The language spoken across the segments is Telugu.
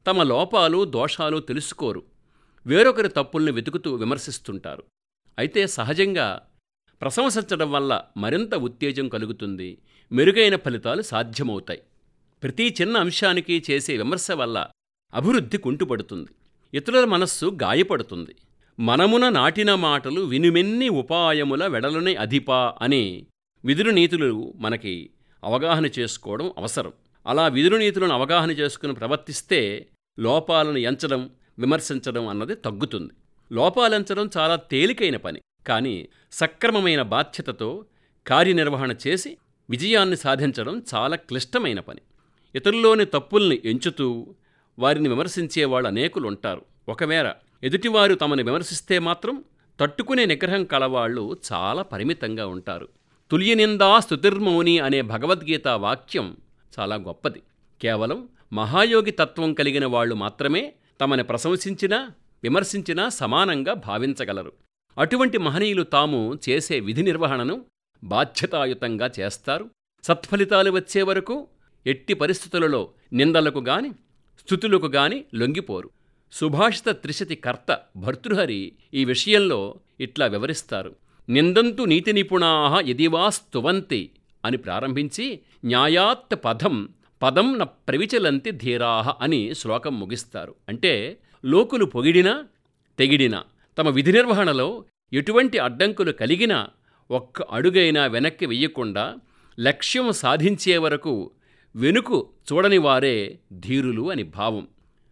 తమ లోపాలు దోషాలు తెలుసుకోరు వేరొకరి తప్పుల్ని వెతుకుతూ విమర్శిస్తుంటారు అయితే సహజంగా ప్రశంసించడం వల్ల మరింత ఉత్తేజం కలుగుతుంది మెరుగైన ఫలితాలు సాధ్యమవుతాయి ప్రతి చిన్న అంశానికి చేసే విమర్శ వల్ల అభివృద్ధి కుంటుపడుతుంది ఇతరుల మనస్సు గాయపడుతుంది మనమున నాటిన మాటలు వినుమెన్ని ఉపాయముల వెడలని అధిపా అనే విదురు నీతులు మనకి అవగాహన చేసుకోవడం అవసరం అలా విదురు నీతులను అవగాహన చేసుకుని ప్రవర్తిస్తే లోపాలను ఎంచడం విమర్శించడం అన్నది తగ్గుతుంది లోపాలెంచడం చాలా తేలికైన పని కానీ సక్రమమైన బాధ్యతతో కార్యనిర్వహణ చేసి విజయాన్ని సాధించడం చాలా క్లిష్టమైన పని ఇతరుల్లోని తప్పుల్ని ఎంచుతూ వారిని విమర్శించేవాళ్ళు అనేకులు ఉంటారు ఒకవేళ ఎదుటివారు తమని విమర్శిస్తే మాత్రం తట్టుకునే నిగ్రహం కలవాళ్ళు చాలా పరిమితంగా ఉంటారు తుల్యనిందా స్తుతిర్మౌని అనే భగవద్గీత వాక్యం చాలా గొప్పది కేవలం మహాయోగి తత్వం కలిగిన వాళ్ళు మాత్రమే తమని ప్రశంసించినా విమర్శించినా సమానంగా భావించగలరు అటువంటి మహనీయులు తాము చేసే విధి నిర్వహణను బాధ్యతాయుతంగా చేస్తారు సత్ఫలితాలు వచ్చే వరకు ఎట్టి పరిస్థితులలో నిందలకు గాని స్థుతులకు గాని లొంగిపోరు సుభాషిత త్రిశతి కర్త భర్తృహరి ఈ విషయంలో ఇట్లా వివరిస్తారు నిందంతు నీతి నిపుణా యదివా స్తువంతి అని ప్రారంభించి న్యాయాత్ పదం పదం న ప్రవిచలంతి ధీరాహ అని శ్లోకం ముగిస్తారు అంటే లోకులు పొగిడినా తెగిడినా తమ విధి నిర్వహణలో ఎటువంటి అడ్డంకులు కలిగినా ఒక్క అడుగైనా వెనక్కి వెయ్యకుండా లక్ష్యం సాధించే వరకు వెనుకు చూడని వారే ధీరులు అని భావం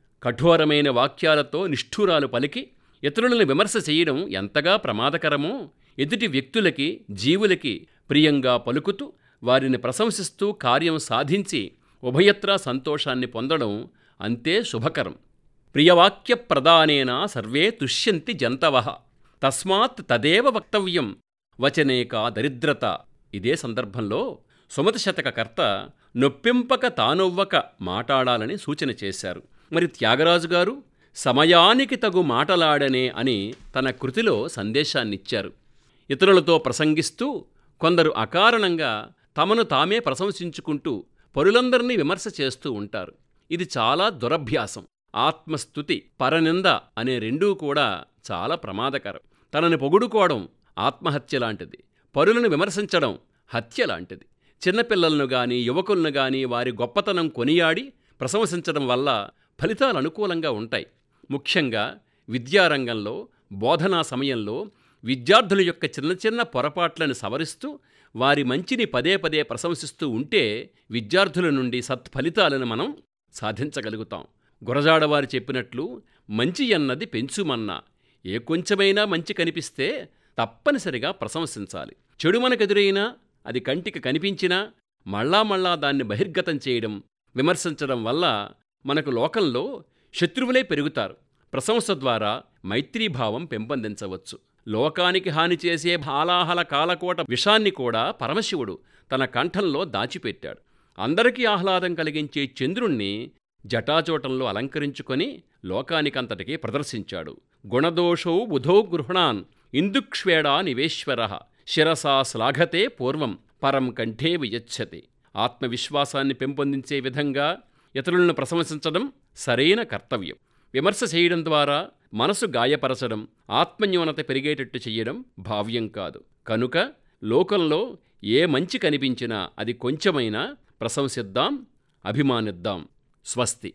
కఠోరమైన వాక్యాలతో నిష్ఠూరాలు పలికి ఇతరులను విమర్శ చేయడం ఎంతగా ప్రమాదకరమో ఎదుటి వ్యక్తులకి జీవులకి ప్రియంగా పలుకుతూ వారిని ప్రశంసిస్తూ కార్యం సాధించి ఉభయత్రా సంతోషాన్ని పొందడం అంతే శుభకరం ప్రియవాక్య ప్రదానేన సర్వే తుష్యంతి జంతవ తస్మాత్ తదేవ వక్తవ్యం వచనేక దరిద్రత ఇదే సందర్భంలో సుమతి శతక కర్త నొప్పింపక తానొవ్వక మాటాడాలని సూచన చేశారు మరి త్యాగరాజు గారు సమయానికి తగు మాటలాడనే అని తన కృతిలో సందేశాన్నిచ్చారు ఇతరులతో ప్రసంగిస్తూ కొందరు అకారణంగా తమను తామే ప్రశంసించుకుంటూ పరులందరినీ విమర్శ చేస్తూ ఉంటారు ఇది చాలా దురభ్యాసం ఆత్మస్థుతి పరనింద అనే రెండూ కూడా చాలా ప్రమాదకరం తనని పొగుడుకోవడం ఆత్మహత్య లాంటిది పరులను విమర్శించడం హత్య లాంటిది చిన్నపిల్లలను గాని యువకులను గాని వారి గొప్పతనం కొనియాడి ప్రశంసించడం వల్ల ఫలితాలు అనుకూలంగా ఉంటాయి ముఖ్యంగా విద్యారంగంలో బోధనా సమయంలో విద్యార్థుల యొక్క చిన్న చిన్న పొరపాట్లను సవరిస్తూ వారి మంచిని పదే పదే ప్రశంసిస్తూ ఉంటే విద్యార్థుల నుండి సత్ఫలితాలను మనం సాధించగలుగుతాం గురజాడవారు చెప్పినట్లు మంచి అన్నది పెంచుమన్నా ఏ కొంచెమైనా మంచి కనిపిస్తే తప్పనిసరిగా ప్రశంసించాలి చెడు మనకెదురైనా అది కంటికి కనిపించినా మళ్ళా మళ్ళా దాన్ని బహిర్గతం చేయడం విమర్శించడం వల్ల మనకు లోకంలో శత్రువులే పెరుగుతారు ప్రశంస ద్వారా మైత్రీభావం పెంపొందించవచ్చు లోకానికి హాని చేసే హాలాహల కాలకోట విషాన్ని కూడా పరమశివుడు తన కంఠంలో దాచిపెట్టాడు అందరికీ ఆహ్లాదం కలిగించే చంద్రుణ్ణి జటాచోటంలో అలంకరించుకొని లోకానికంతటికీ ప్రదర్శించాడు గుణదోషౌ బుధో గృహణాన్ ఇందుక్ష్వేడా నివేశ్వర శిరసా శ్లాఘతే పూర్వం పరం కంఠే వియచ్చతి ఆత్మవిశ్వాసాన్ని పెంపొందించే విధంగా ఇతరులను ప్రశంసించడం సరైన కర్తవ్యం విమర్శ చేయడం ద్వారా మనసు గాయపరచడం ఆత్మన్యూనత పెరిగేటట్టు చెయ్యడం భావ్యం కాదు కనుక లోకంలో ఏ మంచి కనిపించినా అది కొంచెమైనా ప్రశంసిద్దాం అభిమానిద్దాం స్వస్తి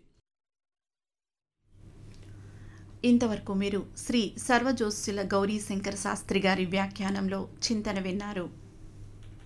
ఇంతవరకు మీరు శ్రీ సర్వజోస్యుల గౌరీ శంకర శాస్త్రి గారి వ్యాఖ్యానంలో చింతన విన్నారు